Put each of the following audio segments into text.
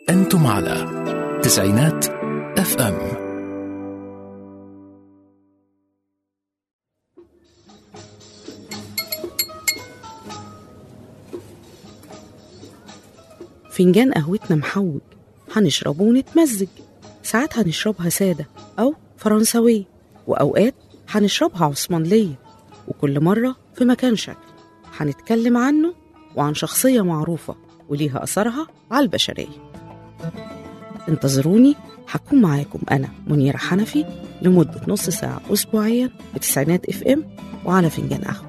أنتم على تسعينات اف ام فنجان قهوتنا محوج هنشربه ونتمزج ساعات هنشربها سادة أو فرنساوية وأوقات هنشربها عثمانلية وكل مرة في مكان شكل هنتكلم عنه وعن شخصية معروفة وليها أثرها على البشرية انتظروني هكون معاكم أنا منيرة حنفي لمدة نص ساعة أسبوعيا بتسعينات اف ام وعلى فنجان قهوة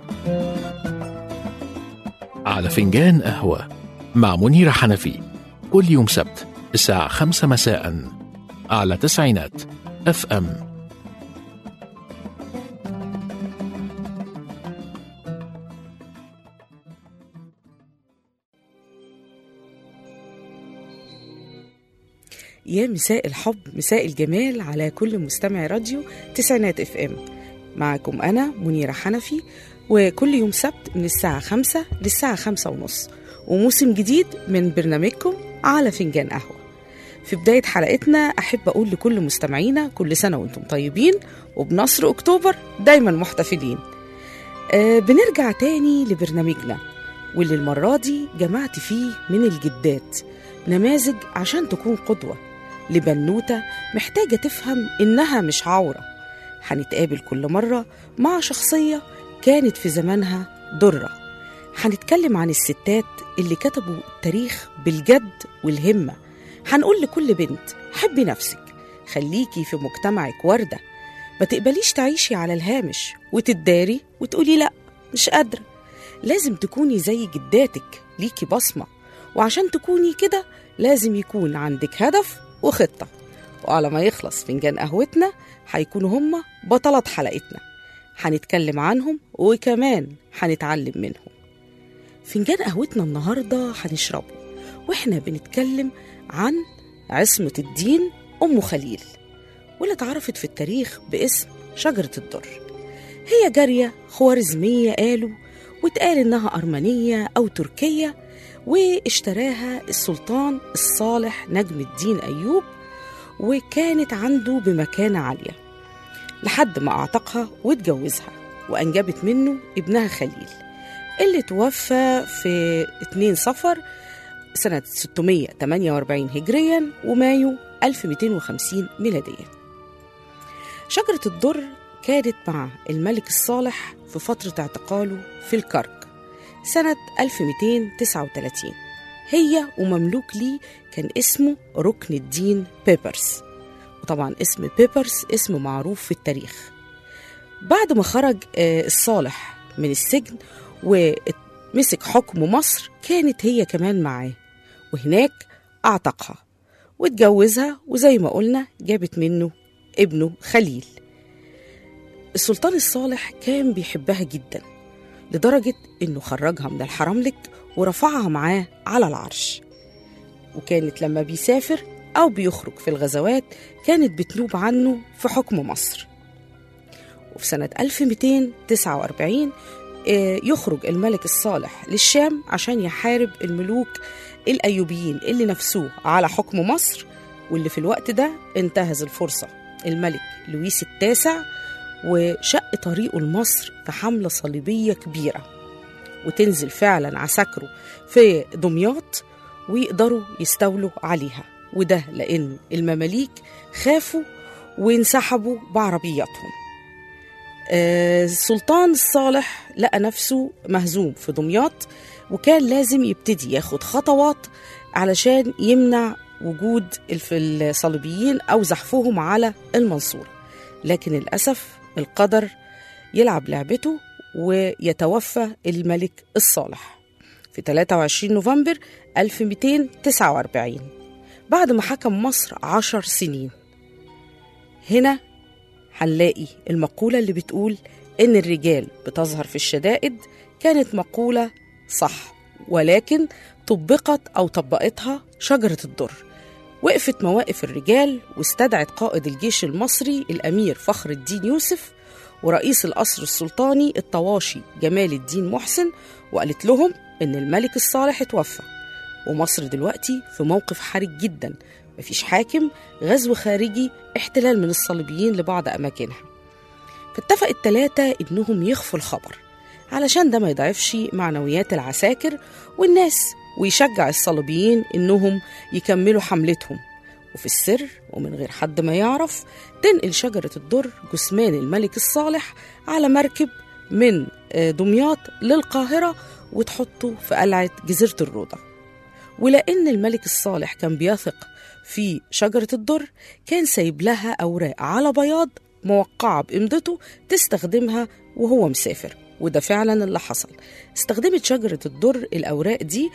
على فنجان قهوة مع منيرة حنفي كل يوم سبت الساعة خمسة مساء على تسعينات اف ام يا مساء الحب مساء الجمال على كل مستمع راديو تسعينات اف ام معكم أنا منيرة حنفي وكل يوم سبت من الساعة خمسة للساعة خمسة ونص وموسم جديد من برنامجكم على فنجان قهوة في بداية حلقتنا أحب أقول لكل مستمعينا كل سنة وأنتم طيبين وبنصر أكتوبر دايما محتفلين آه بنرجع تاني لبرنامجنا واللي المرة دي جمعت فيه من الجدات نماذج عشان تكون قدوة لبنوتة محتاجة تفهم إنها مش عورة هنتقابل كل مرة مع شخصية كانت في زمانها درة هنتكلم عن الستات اللي كتبوا التاريخ بالجد والهمة هنقول لكل بنت حبي نفسك خليكي في مجتمعك وردة ما تقبليش تعيشي على الهامش وتداري وتقولي لا مش قادرة لازم تكوني زي جداتك ليكي بصمة وعشان تكوني كده لازم يكون عندك هدف وخطة وعلى ما يخلص فنجان قهوتنا هيكونوا هما بطلات حلقتنا هنتكلم عنهم وكمان هنتعلم منهم فنجان قهوتنا النهاردة هنشربه واحنا بنتكلم عن عصمة الدين أم خليل واللي اتعرفت في التاريخ باسم شجرة الدر هي جارية خوارزمية قالوا واتقال إنها أرمنية أو تركية واشتراها السلطان الصالح نجم الدين أيوب وكانت عنده بمكانة عالية لحد ما أعتقها واتجوزها وأنجبت منه ابنها خليل اللي توفى في 2 صفر سنة 648 هجريا ومايو 1250 ميلاديا شجرة الدر كانت مع الملك الصالح في فترة اعتقاله في الكرك سنة 1239 هي ومملوك ليه كان اسمه ركن الدين بيبرس وطبعا اسم بيبرس اسم معروف في التاريخ بعد ما خرج الصالح من السجن ومسك حكم مصر كانت هي كمان معاه وهناك أعتقها واتجوزها وزي ما قلنا جابت منه ابنه خليل السلطان الصالح كان بيحبها جدا لدرجة إنه خرجها من الحرملك ورفعها معاه على العرش وكانت لما بيسافر أو بيخرج في الغزوات كانت بتنوب عنه في حكم مصر وفي سنة 1249 يخرج الملك الصالح للشام عشان يحارب الملوك الأيوبيين اللي نفسوه على حكم مصر واللي في الوقت ده انتهز الفرصة الملك لويس التاسع وشق طريقه لمصر في حملة صليبية كبيرة وتنزل فعلا عساكره في دمياط ويقدروا يستولوا عليها وده لأن المماليك خافوا وانسحبوا بعربياتهم السلطان الصالح لقى نفسه مهزوم في دمياط وكان لازم يبتدي ياخد خطوات علشان يمنع وجود الصليبيين أو زحفهم على المنصورة لكن للأسف القدر يلعب لعبته ويتوفى الملك الصالح في 23 نوفمبر 1249 بعد ما حكم مصر عشر سنين هنا هنلاقي المقولة اللي بتقول إن الرجال بتظهر في الشدائد كانت مقولة صح ولكن طبقت أو طبقتها شجرة الدر وقفت مواقف الرجال واستدعت قائد الجيش المصري الأمير فخر الدين يوسف ورئيس القصر السلطاني الطواشي جمال الدين محسن وقالت لهم إن الملك الصالح اتوفى ومصر دلوقتي في موقف حرج جدا مفيش حاكم غزو خارجي احتلال من الصليبيين لبعض أماكنها فاتفق التلاتة إنهم يخفوا الخبر علشان ده ما يضعفش معنويات العساكر والناس ويشجع الصليبيين إنهم يكملوا حملتهم وفي السر ومن غير حد ما يعرف تنقل شجرة الدر جثمان الملك الصالح على مركب من دمياط للقاهرة وتحطه في قلعة جزيرة الروضة ولأن الملك الصالح كان بيثق في شجرة الدر كان سايب لها أوراق على بياض موقعة بإمضته تستخدمها وهو مسافر وده فعلا اللي حصل استخدمت شجرة الدر الأوراق دي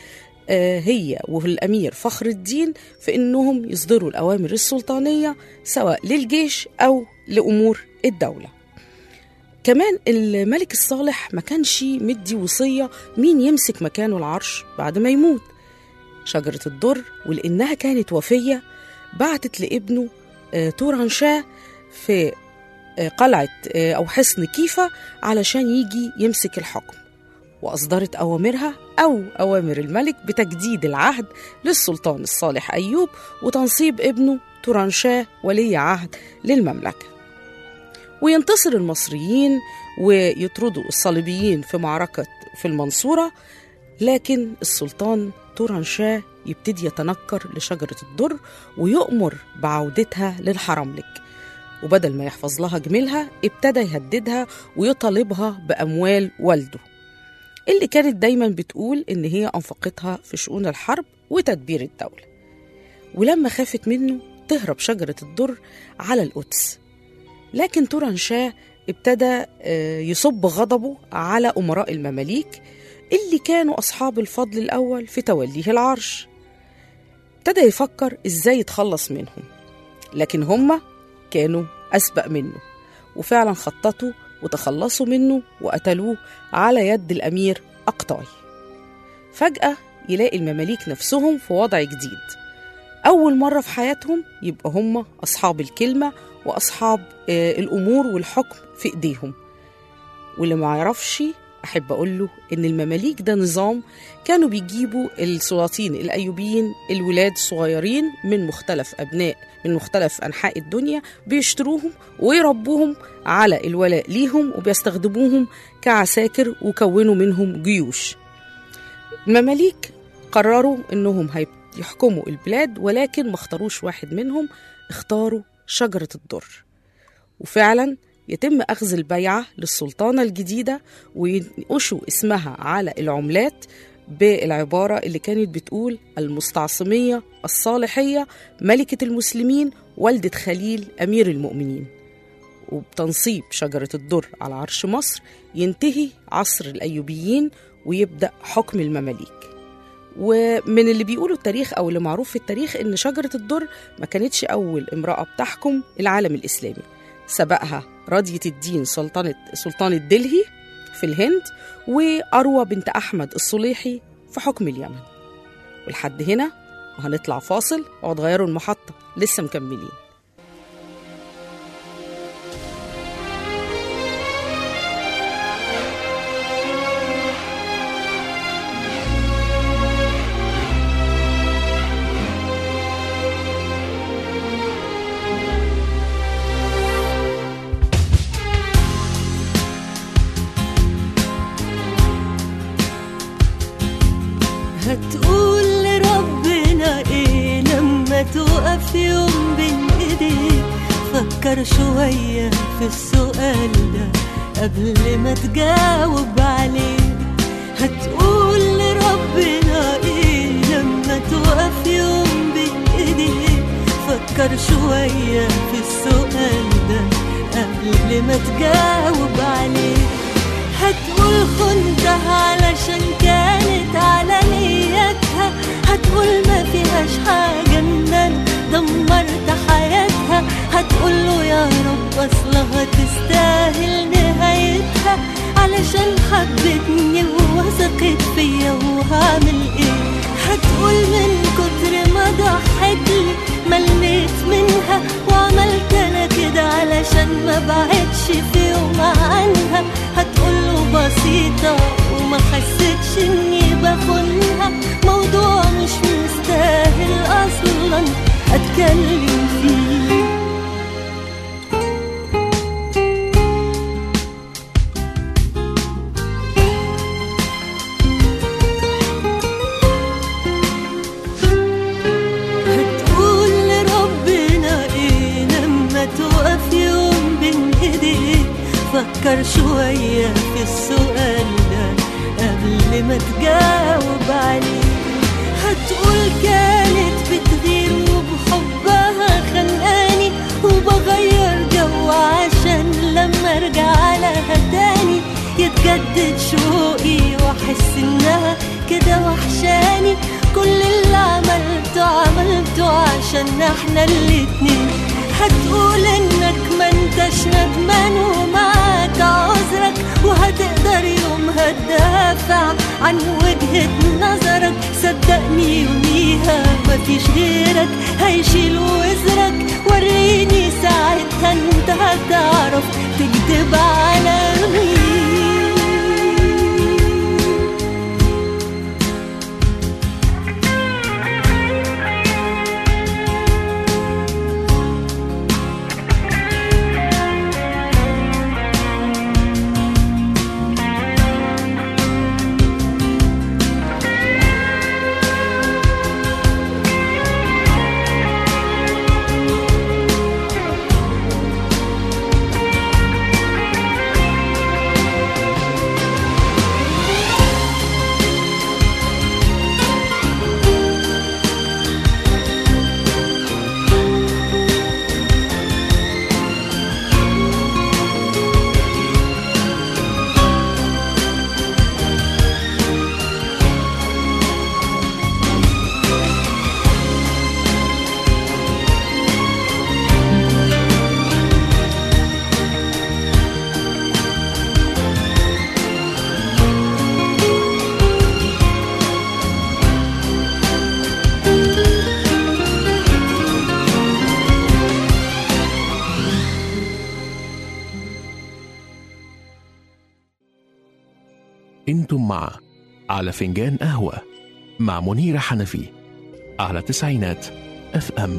هي والأمير فخر الدين في إنهم يصدروا الأوامر السلطانية سواء للجيش أو لأمور الدولة كمان الملك الصالح ما كانش مدي وصية مين يمسك مكانه العرش بعد ما يموت شجرة الدر ولأنها كانت وفية بعتت لابنه توران شاه في قلعة أو حصن كيفا علشان يجي يمسك الحكم وأصدرت أوامرها أو أوامر الملك بتجديد العهد للسلطان الصالح أيوب وتنصيب ابنه تورانشاه ولي عهد للمملكة وينتصر المصريين ويطردوا الصليبيين في معركة في المنصورة لكن السلطان تورانشاه يبتدي يتنكر لشجرة الدر ويؤمر بعودتها للحرملك وبدل ما يحفظ لها جميلها ابتدى يهددها ويطالبها بأموال والده اللي كانت دايما بتقول إن هي أنفقتها في شؤون الحرب وتدبير الدولة ولما خافت منه تهرب شجرة الدر على القدس لكن توران شاه ابتدى يصب غضبه على أمراء المماليك اللي كانوا أصحاب الفضل الأول في توليه العرش ابتدى يفكر إزاي يتخلص منهم لكن هما كانوا أسبق منه وفعلا خططوا وتخلصوا منه وقتلوه على يد الأمير أقطاي فجأة يلاقي المماليك نفسهم في وضع جديد أول مرة في حياتهم يبقى هم أصحاب الكلمة وأصحاب الأمور والحكم في إيديهم واللي ما يعرفش أحب أقول له إن المماليك ده نظام كانوا بيجيبوا السلاطين الأيوبيين الولاد الصغيرين من مختلف أبناء من مختلف أنحاء الدنيا بيشتروهم ويربوهم على الولاء ليهم وبيستخدموهم كعساكر وكونوا منهم جيوش المماليك قرروا إنهم يحكموا البلاد ولكن ما اختاروش واحد منهم اختاروا شجرة الدر وفعلا يتم أخذ البيعة للسلطانة الجديدة وينقشوا اسمها على العملات بالعبارة اللي كانت بتقول المستعصمية الصالحية ملكة المسلمين والدة خليل أمير المؤمنين وبتنصيب شجرة الدر على عرش مصر ينتهي عصر الأيوبيين ويبدأ حكم المماليك ومن اللي بيقولوا التاريخ أو اللي معروف في التاريخ إن شجرة الدر ما كانتش أول امرأة بتحكم العالم الإسلامي سبقها رضية الدين سلطنة سلطان الدلهي في الهند وأروى بنت أحمد الصليحي في حكم اليمن ولحد هنا وهنطلع فاصل وهتغيروا المحطة لسه مكملين هتقول لربنا ايه لما تقف يوم بين ايديك فكر شوية في السؤال ده قبل ما تجاوب عليه هتقول لربنا ايه لما تقف يوم بين ايديك فكر شوية في السؤال ده قبل ما تجاوب عليه هتقول خنتها علشان كانت على نيتها هتقول ما فيهاش حاجة ان انا دمرت حياتها هتقول له يا رب اصلها تستاهل نهايتها علشان حبتني ووثقت فيا وهعمل ايه هتقول من كتر ما ضحت لي مليت منها وعملت انا كده علشان ما بعدش في يوم عنها هتقوله بسيطة وما حسيتش اني بخونها موضوع مش يستاهل اصلا اتكلم فيه هتقول لربنا ايه لما تقف يوم بين ايديك فكر شوية في السؤال ده قبل ما تجاوب عليه هتقول كانت بتغير وبحبها خلقاني وبغير جو عشان لما ارجع لها تاني يتجدد شوقي واحس انها كده وحشاني كل اللي عملته عملته عشان احنا الاتنين هتقول انك ما انتش ندمان ومعاك عذرك وهتقدر يومها تدافع عن وجهة نظرك صدقني يوميها مفيش غيرك هيشيل وزرك وريني ساعتها انت هتعرف تكدب على مين انتم مع على فنجان قهوة مع منيرة حنفي على تسعينات اف ام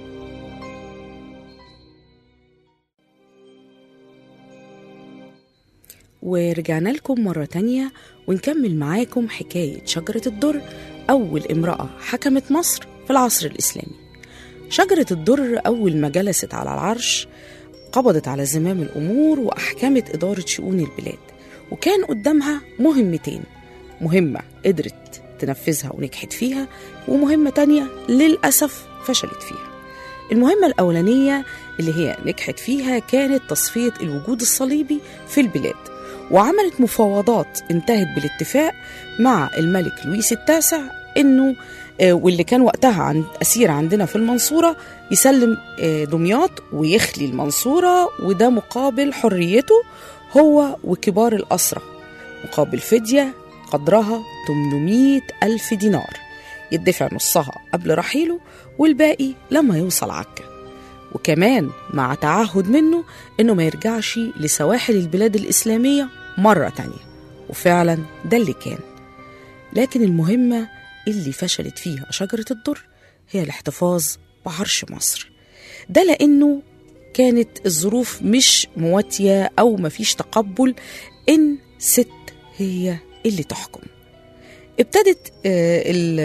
ورجعنا لكم مرة تانية ونكمل معاكم حكاية شجرة الدر أول امرأة حكمت مصر في العصر الإسلامي شجرة الدر أول ما جلست على العرش قبضت على زمام الأمور وأحكمت إدارة شؤون البلاد وكان قدامها مهمتين مهمة قدرت تنفذها ونجحت فيها ومهمة تانية للأسف فشلت فيها المهمة الأولانية اللي هي نجحت فيها كانت تصفية الوجود الصليبي في البلاد وعملت مفاوضات انتهت بالاتفاق مع الملك لويس التاسع انه آه، واللي كان وقتها عند اسير عندنا في المنصوره يسلم آه، دمياط ويخلي المنصوره وده مقابل حريته هو وكبار الاسرى مقابل فديه قدرها 800 ألف دينار يدفع نصها قبل رحيله والباقي لما يوصل عكا وكمان مع تعهد منه انه ما يرجعش لسواحل البلاد الاسلاميه مره تانية وفعلا ده اللي كان لكن المهمه اللي فشلت فيها شجره الدر هي الاحتفاظ بعرش مصر ده لانه كانت الظروف مش مواتيه او مفيش تقبل ان ست هي اللي تحكم ابتدت آه،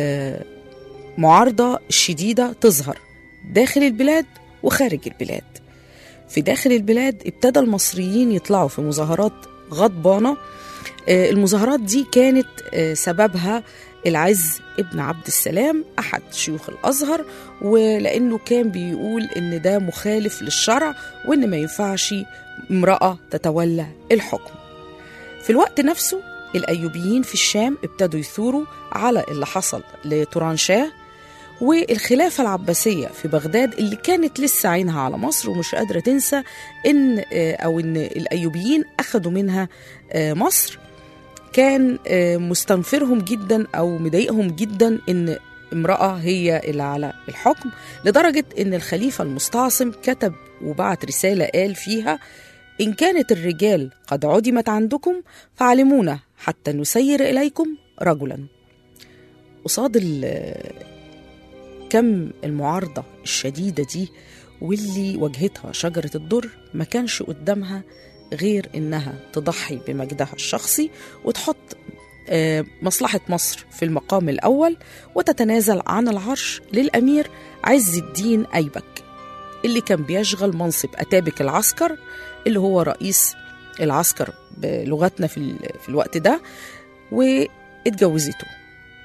المعارضه الشديده تظهر داخل البلاد وخارج البلاد في داخل البلاد ابتدى المصريين يطلعوا في مظاهرات غضبانه آه، المظاهرات دي كانت آه، سببها العز ابن عبد السلام احد شيوخ الازهر ولانه كان بيقول ان ده مخالف للشرع وان ما ينفعش امراه تتولى الحكم في الوقت نفسه الايوبيين في الشام ابتدوا يثوروا على اللي حصل لتورانشاه والخلافة العباسية في بغداد اللي كانت لسه عينها على مصر ومش قادرة تنسى إن آه، أو إن الأيوبيين أخدوا منها آه، مصر كان آه، مستنفرهم جدا أو مضايقهم جدا إن امرأة هي اللي على الحكم لدرجة إن الخليفة المستعصم كتب وبعت رسالة قال فيها إن كانت الرجال قد عدمت عندكم فعلمونا حتى نسير إليكم رجلا قصاد ال- كم المعارضة الشديدة دي واللي واجهتها شجرة الدر ما كانش قدامها غير إنها تضحي بمجدها الشخصي وتحط آه، مصلحة مصر في المقام الأول وتتنازل عن العرش للأمير عز الدين أيبك اللي كان بيشغل منصب أتابك العسكر اللي هو رئيس العسكر بلغتنا في, ال- في الوقت ده واتجوزته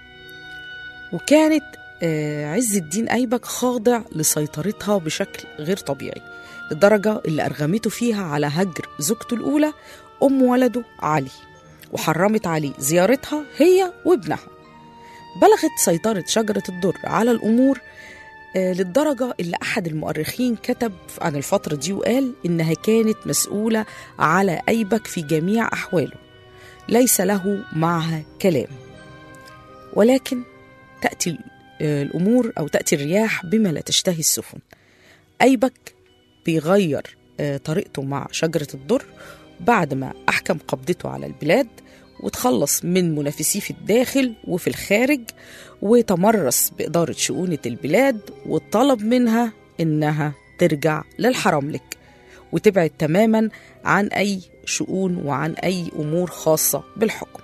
وكانت آه، عز الدين أيبك خاضع لسيطرتها بشكل غير طبيعي للدرجة اللي أرغمته فيها على هجر زوجته الأولى أم ولده علي وحرمت عليه زيارتها هي وابنها بلغت سيطرة شجرة الدر على الأمور آه، للدرجة اللي أحد المؤرخين كتب عن الفترة دي وقال إنها كانت مسؤولة على أيبك في جميع أحواله ليس له معها كلام ولكن تأتي آه، الأمور أو تأتي الرياح بما لا تشتهي السفن أيبك بيغير آه، طريقته مع شجرة الدر بعد ما أحكم قبضته على البلاد وتخلص من منافسيه في الداخل وفي الخارج وتمرس بإدارة شؤونة البلاد وطلب منها إنها ترجع للحرملك وتبعد تماما عن أي شؤون وعن أي أمور خاصة بالحكم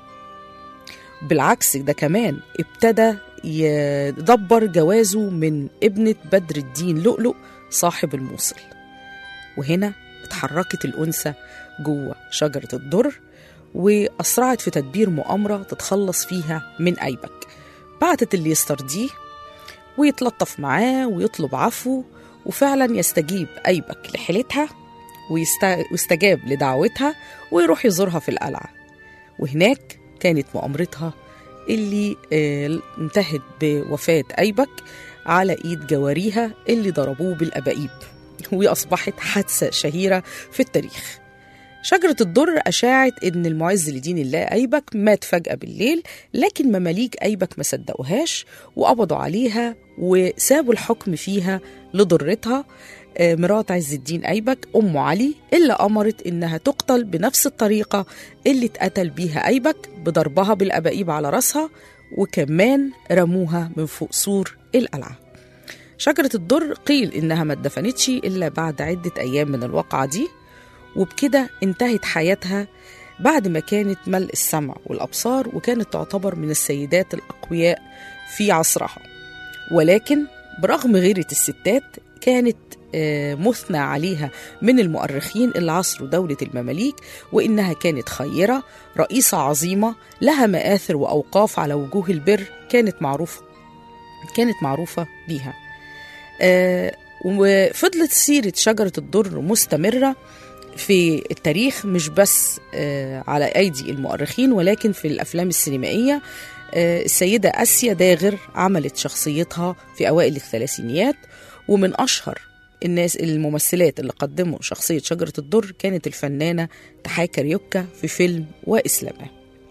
بالعكس ده كمان ابتدى يدبر جوازه من ابنة بدر الدين لؤلؤ صاحب الموصل وهنا اتحركت الأنثى جوه شجرة الدر وأسرعت في تدبير مؤامرة تتخلص فيها من أيبك بعتت اللي يسترضيه ويتلطف معاه ويطلب عفو وفعلا يستجيب أيبك لحيلتها ويست- ويستجاب لدعوتها ويروح يزورها في القلعة وهناك كانت مؤامرتها اللي آه، انتهت بوفاة أيبك على إيد جواريها اللي ضربوه بالأبائيب وأصبحت حادثة شهيرة في التاريخ شجرة الدر أشاعت إن المعز لدين الله أيبك مات فجأة بالليل لكن مماليك أيبك ما صدقوهاش وقبضوا عليها وسابوا الحكم فيها لضرتها آه، مرات عز الدين أيبك أم علي اللي أمرت إنها تقتل بنفس الطريقة اللي اتقتل بيها أيبك بضربها بالأبائيب على رأسها وكمان رموها من فوق سور القلعة شجرة الدر قيل إنها ما اتدفنتش إلا بعد عدة أيام من الواقعة دي وبكده انتهت حياتها بعد ما كانت ملء السمع والأبصار وكانت تعتبر من السيدات الأقوياء في عصرها ولكن برغم غيرة الستات كانت آه، مثنى عليها من المؤرخين اللي عصروا دولة المماليك وإنها كانت خيرة رئيسة عظيمة لها مآثر وأوقاف على وجوه البر كانت معروفة كانت معروفة بيها آه، وفضلت سيرة شجرة الدر مستمرة في التاريخ مش بس آه، على أيدي المؤرخين ولكن في الأفلام السينمائية آه، السيدة آسيا داغر عملت شخصيتها في أوائل الثلاثينيات ومن أشهر الناس الممثلات اللي قدموا شخصية شجرة الدر كانت الفنانة تحاي كاريوكا في فيلم وإسلامه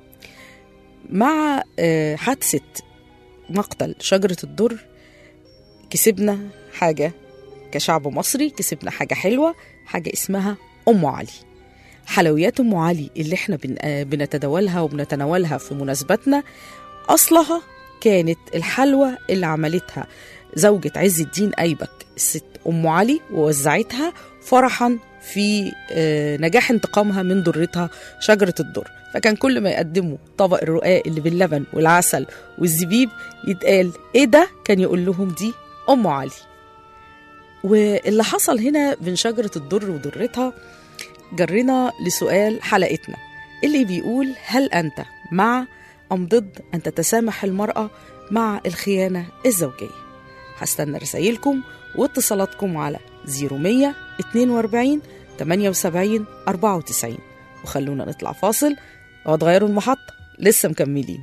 مع آه، حادثة مقتل شجرة الدر كسبنا حاجة كشعب مصري كسبنا حاجة حلوة حاجة اسمها أم علي حلويات أم علي اللي احنا بن- آه، بنتداولها وبنتناولها في مناسباتنا أصلها كانت الحلوى اللي عملتها زوجة عز الدين أيبك الست أم علي ووزعتها فرحا في آه، نجاح انتقامها من ضرتها شجرة الدر فكان كل ما يقدموا طبق الرقاق اللي باللبن والعسل والزبيب يتقال ايه ده كان يقول لهم دي أم علي واللي حصل هنا بين شجرة الدر وضرتها جرنا لسؤال حلقتنا اللي بيقول هل أنت مع أم ضد أن تتسامح المرأة مع الخيانة الزوجية هستنى رسايلكم واتصالاتكم على 0100 42 78 94 وخلونا نطلع فاصل وهتغيروا المحطة لسه مكملين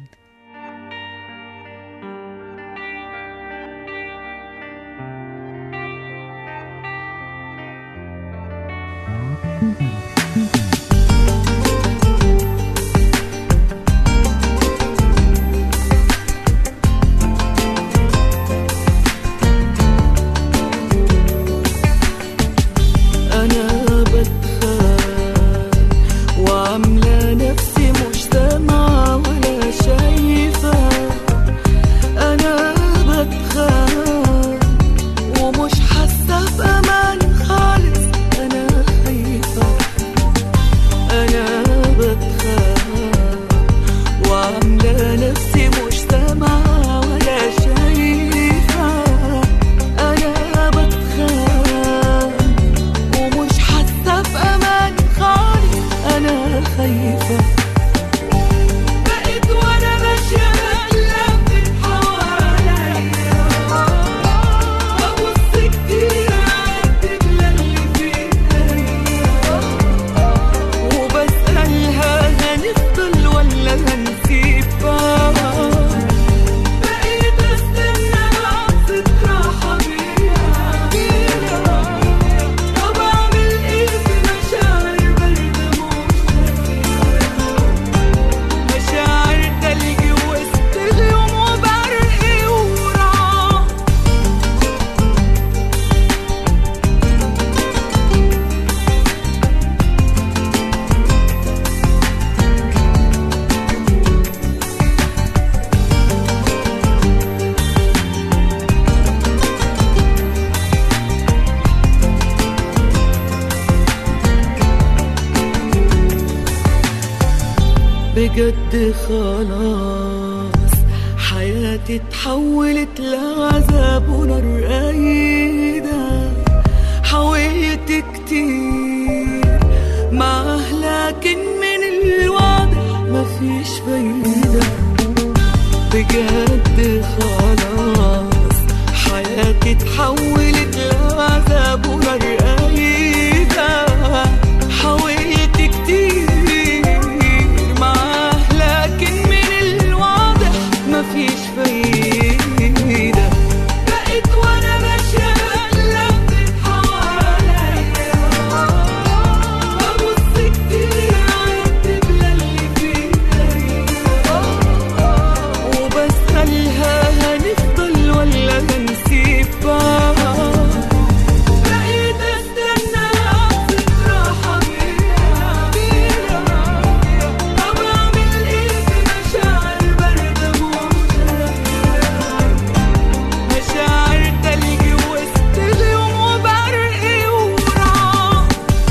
أنا بتخان وعاملة نفسي مش سامعة ولا شايفة أنا بتخان بجد خلاص حياتي اتحولت لعذاب ونار قايدة حاولت كتير معاه لكن من الواضح مفيش فايدة بجد خلاص حياتي اتحولت لعذاب ونار قايدة حاولت كتير معاه لكن من الواضح مفيش فايدة بقيت وانا ماشية قلبت حواليا ببص كتير عالدبلة اللي فيها وبسألها هنفضل ولا هنسيب بعض بقيت استنى لحظة راحة بيها طب اعمل ايه في مشاعر باردة موجة مشاعر تلج وسط غيوم وبرق ورعد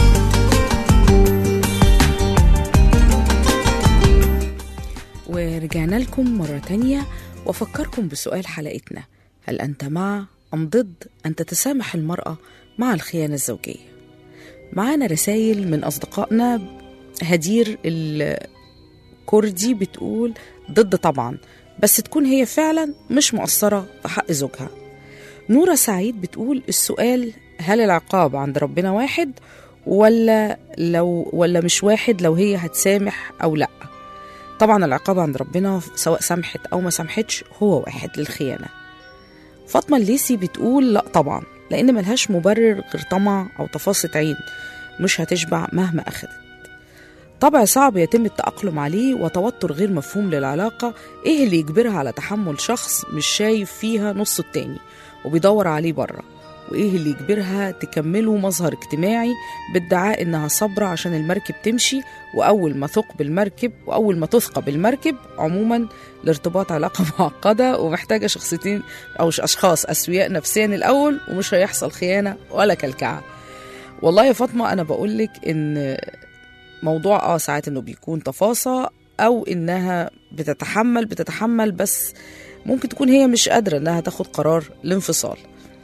ورجعنا لكم مرة تانية وأفكركم بسؤال حلقتنا هل أنت مع أم ضد أن تتسامح المرأة مع الخيانة الزوجية معانا رسائل من أصدقائنا هدير الكردي بتقول ضد طبعا بس تكون هي فعلا مش مقصرة في حق زوجها نورة سعيد بتقول السؤال هل العقاب عند ربنا واحد ولا لو ولا مش واحد لو هي هتسامح أو لأ طبعا العقاب عند ربنا سواء سامحت او ما سامحتش هو واحد للخيانه فاطمه الليسي بتقول لا طبعا لان ملهاش مبرر غير طمع او تفاصة عين مش هتشبع مهما اخدت طبع صعب يتم التأقلم عليه وتوتر غير مفهوم للعلاقة إيه اللي يجبرها على تحمل شخص مش شايف فيها نص التاني وبيدور عليه بره وإيه اللي يجبرها تكمله مظهر اجتماعي بادعاء إنها صابرة عشان المركب تمشي وأول ما ثقب المركب وأول ما تثقب المركب عموما الارتباط علاقة معقدة ومحتاجة شخصيتين أو أشخاص أسوياء نفسيا الأول ومش هيحصل خيانة ولا كلكعة والله يا فاطمة أنا بقولك إن موضوع اه ساعات انه بيكون تفاصة او انها بتتحمل بتتحمل بس ممكن تكون هي مش قادرة انها تاخد قرار الانفصال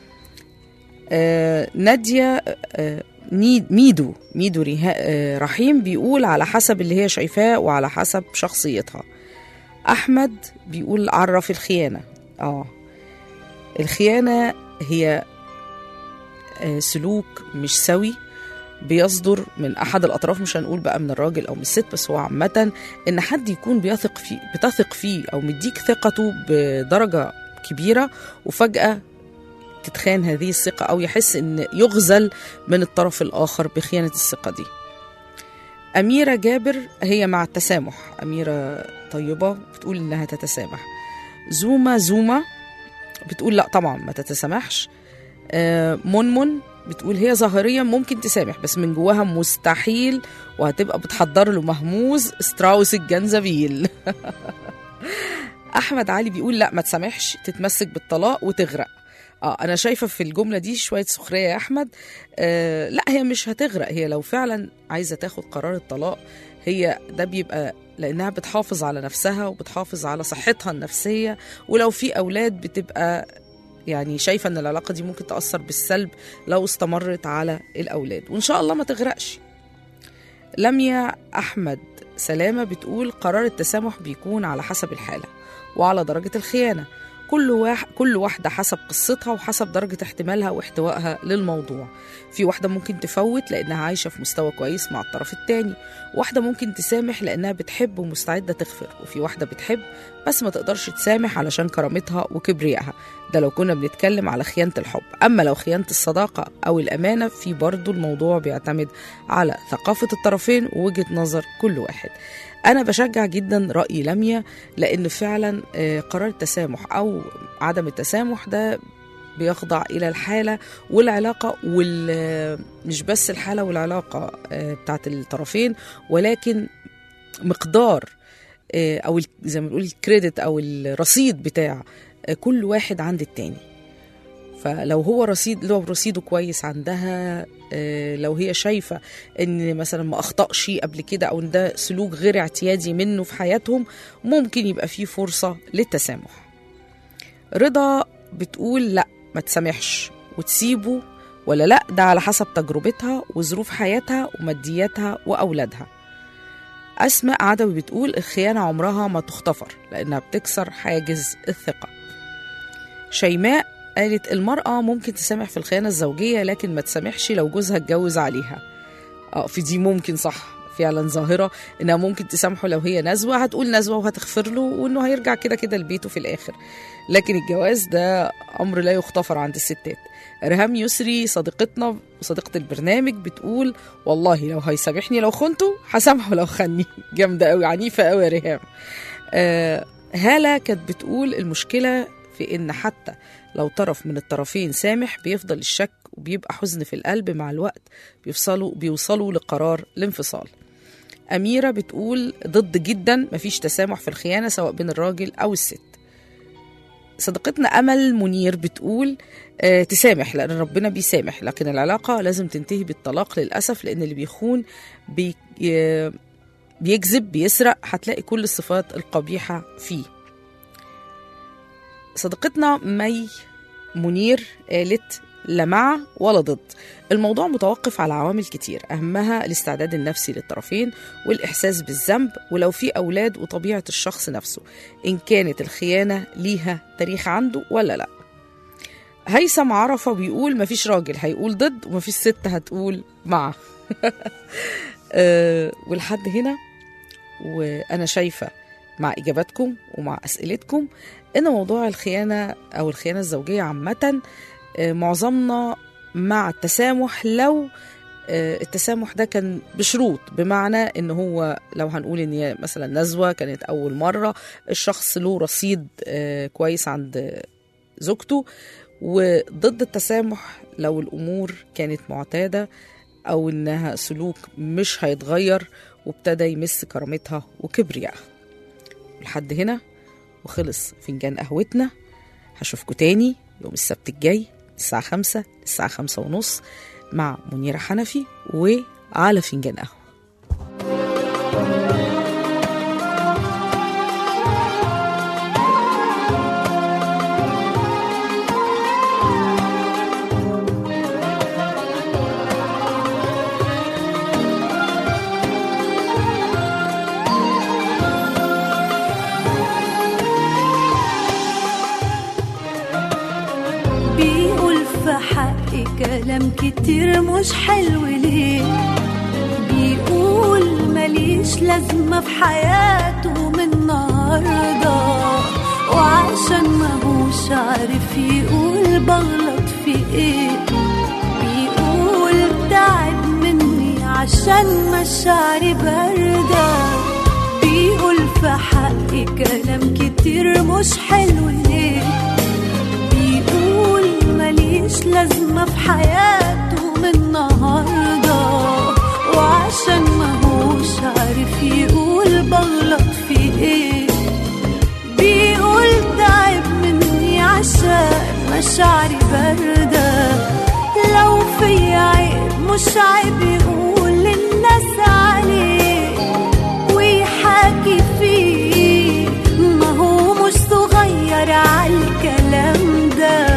آه نادية آه نيد ميدو ميدو ريها- آه رحيم بيقول على حسب اللي هي شايفاه وعلى حسب شخصيتها أحمد بيقول عرف الخيانة اه الخيانة هي آه سلوك مش سوي بيصدر من احد الاطراف مش هنقول بقى من الراجل او من الست بس هو عامه ان حد يكون بيثق فيه بتثق فيه او مديك ثقته بدرجه كبيره وفجاه تتخان هذه الثقه او يحس ان يغزل من الطرف الاخر بخيانه الثقه دي اميره جابر هي مع التسامح اميره طيبه بتقول انها تتسامح زوما زوما بتقول لا طبعا ما تتسامحش آه، منمن بتقول هي ظاهريا ممكن تسامح بس من جواها مستحيل وهتبقى بتحضر له مهموز ستراوس الجنزبيل احمد علي بيقول لا ما تسامحش تتمسك بالطلاق وتغرق اه انا شايفه في الجمله دي شويه سخريه يا احمد آه لا هي مش هتغرق هي لو فعلا عايزه تاخد قرار الطلاق هي ده بيبقى لانها بتحافظ على نفسها وبتحافظ على صحتها النفسيه ولو في اولاد بتبقى يعني شايفه ان العلاقه دي ممكن تاثر بالسلب لو استمرت على الاولاد وان شاء الله ما تغرقش لميا احمد سلامه بتقول قرار التسامح بيكون على حسب الحاله وعلى درجه الخيانه كل واحد كل واحده حسب قصتها وحسب درجه احتمالها واحتوائها للموضوع في واحده ممكن تفوت لانها عايشه في مستوى كويس مع الطرف التاني واحده ممكن تسامح لانها بتحب ومستعده تغفر وفي واحده بتحب بس ما تقدرش تسامح علشان كرامتها وكبريائها ده لو كنا بنتكلم على خيانة الحب أما لو خيانة الصداقة أو الأمانة في برضو الموضوع بيعتمد على ثقافة الطرفين ووجهة نظر كل واحد أنا بشجع جدا رأي لميا لأن فعلا آه، قرار التسامح أو عدم التسامح ده بيخضع إلى الحالة والعلاقة وال مش بس الحالة والعلاقة آه، بتاعت الطرفين ولكن مقدار آه، او ال- زي ما بنقول الكريدت او الرصيد بتاع آه، كل واحد عند التاني فلو هو رصيد لو رصيده كويس عندها آه، لو هي شايفه ان مثلا ما اخطاش قبل كده او ان ده سلوك غير اعتيادي منه في حياتهم ممكن يبقى فيه فرصه للتسامح رضا بتقول لا ما تسامحش وتسيبه ولا لا ده على حسب تجربتها وظروف حياتها ومادياتها واولادها اسماء عدوي بتقول الخيانه عمرها ما تغتفر لانها بتكسر حاجز الثقه شيماء قالت المرأة ممكن تسامح في الخيانة الزوجية لكن ما تسامحش لو جوزها اتجوز عليها اه في دي ممكن صح فعلا ظاهرة انها ممكن تسامحه لو هي نزوة هتقول نزوة وهتغفر له وانه هيرجع كده كده لبيته في الاخر لكن الجواز ده امر لا يغتفر عند الستات رهام يسري صديقتنا وصديقة البرنامج بتقول والله لو هيسامحني لو خنته هسامحه لو خني جامدة قوي عنيفة قوي يا رهام آه هالة كانت بتقول المشكلة في ان حتى لو طرف من الطرفين سامح بيفضل الشك وبيبقى حزن في القلب مع الوقت بيوصلوا بيوصلوا لقرار الانفصال أميرة بتقول ضد جدا مفيش تسامح في الخيانة سواء بين الراجل أو الست صديقتنا أمل منير بتقول آه تسامح لأن ربنا بيسامح لكن العلاقة لازم تنتهي بالطلاق للأسف لأن اللي بيخون بي آه، بيكذب بيسرق هتلاقي كل الصفات القبيحة فيه صديقتنا مي منير قالت لا مع ولا ضد الموضوع متوقف على عوامل كتير أهمها الاستعداد النفسي للطرفين والإحساس بالذنب ولو في أولاد وطبيعة الشخص نفسه إن كانت الخيانة ليها تاريخ عنده ولا لا هيثم عرفة بيقول مفيش راجل هيقول ضد ومفيش ست هتقول مع آه، ولحد هنا وأنا شايفة مع إجاباتكم ومع أسئلتكم إن موضوع الخيانة أو الخيانة الزوجية عامةً آه، معظمنا مع التسامح لو آه، التسامح ده كان بشروط بمعنى ان هو لو هنقول ان هي مثلا نزوه كانت اول مره الشخص له رصيد آه، كويس عند زوجته وضد التسامح لو الامور كانت معتاده او انها سلوك مش هيتغير وابتدى يمس كرامتها وكبريائها لحد هنا وخلص فنجان قهوتنا هشوفكوا تاني يوم السبت الجاي الساعة خمسة الساعة خمسة ونص مع منيرة حنفي وعلى فنجان قهوة بيقول في حقي كلام كتير مش حلو ليه بيقول ماليش لازمة في حياته من النهاردة وعشان ماهوش عارف يقول بغلط في ايه بيقول تعب مني عشان مشاعري باردة بيقول في حقي كلام كتير مش حلو ليه بيقول ماليش لازمة في حياته من النهاردة وعشان ماهوش عارف يقول بغلط في ايه بيقول تعب مني عشان مشاعري باردة لو في عيب مش عيب يقول للناس عليه ويحاكي فيه ما هو مش صغير عالكلام ده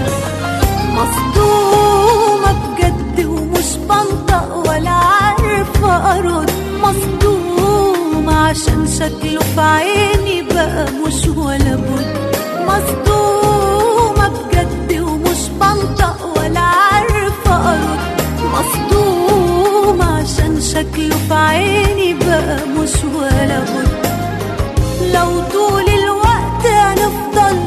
مصدومة بجد ومش بنطق ولا عارفة أرد مصدومة عشان شكله في عيني بقى مش ولا بد مصدومة بجد ومش بنطق ولا عارفة أرد مصدومة عشان شكله في عيني بقى مش ولا بد لو طول الوقت هنفضل